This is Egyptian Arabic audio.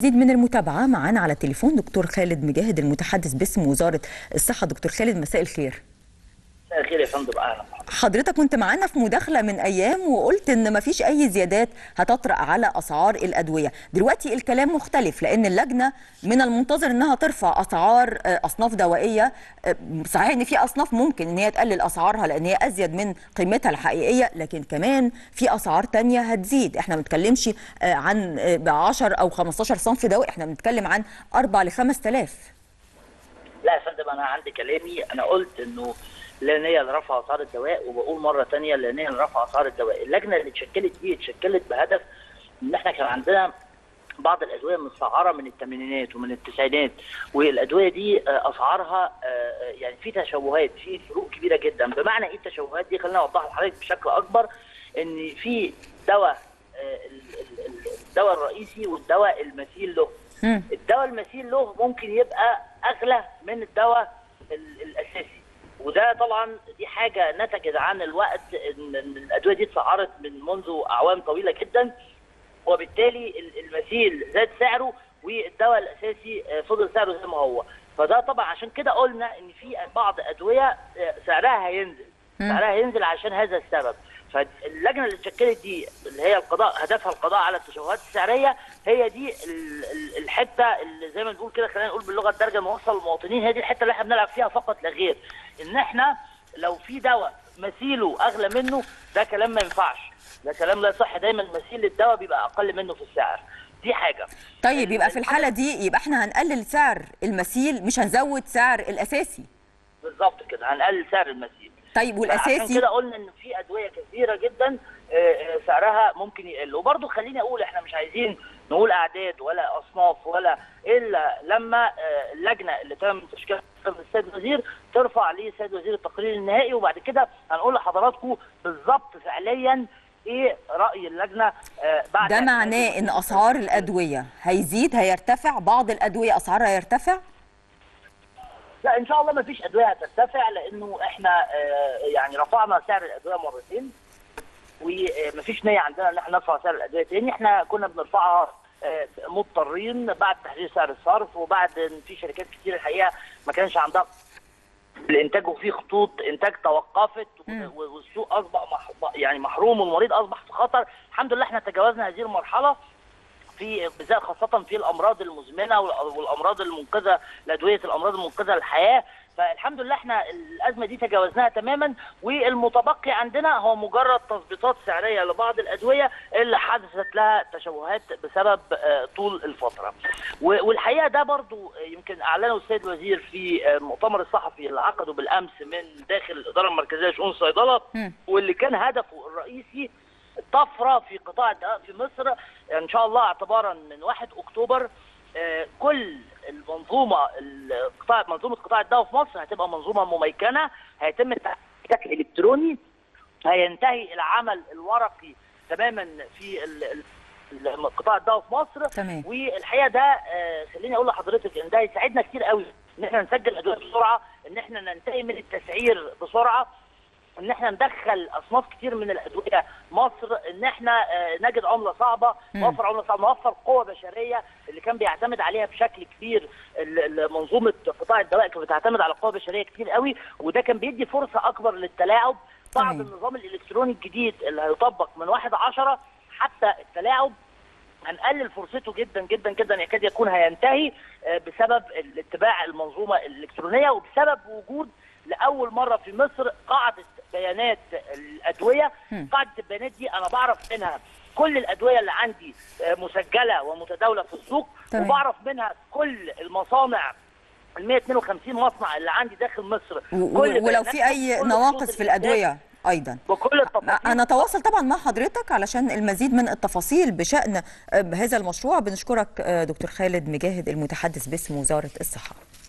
مزيد من المتابعة معنا على التليفون دكتور خالد مجاهد المتحدث باسم وزارة الصحة دكتور خالد مساء الخير مساء الخير يا فندم اهلا حضرتك كنت معانا في مداخلة من أيام وقلت إن مفيش أي زيادات هتطرأ على أسعار الأدوية دلوقتي الكلام مختلف لأن اللجنة من المنتظر إنها ترفع أسعار آه، أصناف دوائية آه، صحيح إن في أصناف ممكن إن هي تقلل أسعارها لأن هي أزيد من قيمتها الحقيقية لكن كمان في أسعار تانية هتزيد إحنا ما بنتكلمش آه، عن آه، ب 10 أو 15 صنف دواء إحنا بنتكلم عن 4 ل 5000 لا يا فندم انا عندي كلامي انا قلت انه لا نيه لرفع اسعار الدواء وبقول مره ثانيه لا نيه لرفع اسعار الدواء اللجنه اللي اتشكلت دي اتشكلت بهدف ان احنا كان عندنا بعض الادويه مستعاره من الثمانينات ومن التسعينات والادويه دي آه، اسعارها آه، يعني في تشوهات في فروق كبيره جدا بمعنى ايه التشوهات دي خلينا اوضحها لحضرتك بشكل اكبر ان في دواء آه، ال- ال- ال- الدواء الرئيسي والدواء المثيل له مم. الدواء المثيل له ممكن يبقى اغلى من الدواء ال- الاساسي وده طبعا دي حاجه نتجت عن الوقت ان إن الادويه دي اتسعرت من منذ اعوام طويله جدا وبالتالي ال- المثيل زاد سعره والدواء الاساسي آه، فضل سعره زي ما هو فده طبعا عشان كده قلنا ان في بعض ادويه آه، سعرها هينزل سعرها هينزل عشان هذا السبب فاللجنه اللي اتشكلت دي اللي هي القضاء هدفها القضاء على التشوهات السعريه هي دي ال- ال- الحته اللي زي ما نقول كده خلينا نقول باللغه الدارجه نوصل للمواطنين هي دي الحته اللي احنا بنلعب فيها فقط لا غير ان احنا لو في دواء مثيله اغلى منه ده كلام ما ينفعش ده كلام لا يصح دايما مثيل الدواء بيبقى اقل منه في السعر دي حاجه طيب يبقى في الحالة دي يبقى احنا هنقلل سعر المثيل مش هنزود سعر الأساسي بالظبط كده هنقلل سعر المثيل طيب عشان والأساسي كده قلنا ان في ادويه كثيره جدا آه، آه، سعرها ممكن يقل وبرضه خليني اقول احنا مش عايزين نقول اعداد ولا اصناف ولا الا لما آه، اللجنه اللي تم تشكيلها السيد الوزير ترفع للسيد وزير التقرير النهائي وبعد كده هنقول لحضراتكم بالظبط فعليا ايه راي اللجنه آه، بعد ده معناه ان اسعار الادويه هيزيد هيرتفع بعض الادويه اسعارها هيرتفع لا ان شاء الله ما فيش ادويه هترتفع لانه احنا آه، يعني رفعنا سعر الادويه مرتين ومفيش نيه عندنا ان احنا نرفع سعر الادويه تاني احنا كنا بنرفعها آه، مضطرين بعد تحديد سعر الصرف وبعد ان في شركات كتير الحقيقه ما كانش عندها الانتاج وفي خطوط انتاج توقفت مم. و- والسوق اصبح مح... يعني محروم والمريض اصبح في خطر الحمد لله احنا تجاوزنا هذه المرحله في بالذات خاصه في الامراض المزمنه وال- والامراض المنقذه لادويه الامراض المنقذه للحياه فالحمد لله احنا الازمه دي تجاوزناها تماما والمتبقي عندنا هو مجرد تظبيطات سعريه لبعض الادويه اللي حدثت لها تشوهات بسبب آه، طول الفتره و- والحقيقه ده برضو آه، يمكن اعلنه السيد الوزير في آه، المؤتمر الصحفي اللي عقده بالامس من داخل الاداره المركزيه لشؤون الصيدله مم. واللي كان هدفه الرئيسي طفره في قطاع الدواء في مصر ان شاء الله اعتبارا من 1 اكتوبر آه، كل المنظومه القطاع منظومه قطاع الدواء في مصر هتبقى منظومه مميكنه هيتم التعامل بشكل الكتروني هينتهي العمل الورقي تماما في ال- ال- ال- قطاع الدواء في مصر تمام. والحقيقه ده آه، خليني اقول لحضرتك ان ده هيساعدنا كتير قوي ان احنا نسجل ادويه بسرعه ان احنا ننتهي من التسعير بسرعه ان احنا ندخل اصناف كتير من الادويه مصر ان احنا آه، نجد عمله صعبه مم. نوفر عمله صعبه نوفر قوه بشريه اللي كان بيعتمد عليها بشكل كبير ال- ال- منظومه قطاع الدواء كانت بتعتمد على قوه بشريه كتير قوي وده كان بيدي فرصه اكبر للتلاعب بعد تمام. النظام الالكتروني الجديد اللي هيطبق من 1 10 حتى التلاعب هنقلل فرصته جدا جدا جدا يكاد يكون هينتهي آه، بسبب اتباع المنظومه الالكترونيه وبسبب وجود لاول مره في مصر قاعده بيانات الادويه مم. قاعده البيانات دي انا بعرف منها كل الادويه اللي عندي آه، مسجله ومتداوله في السوق تمام. وبعرف منها كل المصانع ال 152 مصنع اللي عندي داخل مصر و- كل ولو بيانات- في اي كل نواقص خطوط في الإنتاج الادويه ايضا بكل التفاصيل انا تواصل طبعا مع حضرتك علشان المزيد من التفاصيل بشان آه، هذا المشروع بنشكرك آه، دكتور خالد مجاهد المتحدث باسم وزاره الصحه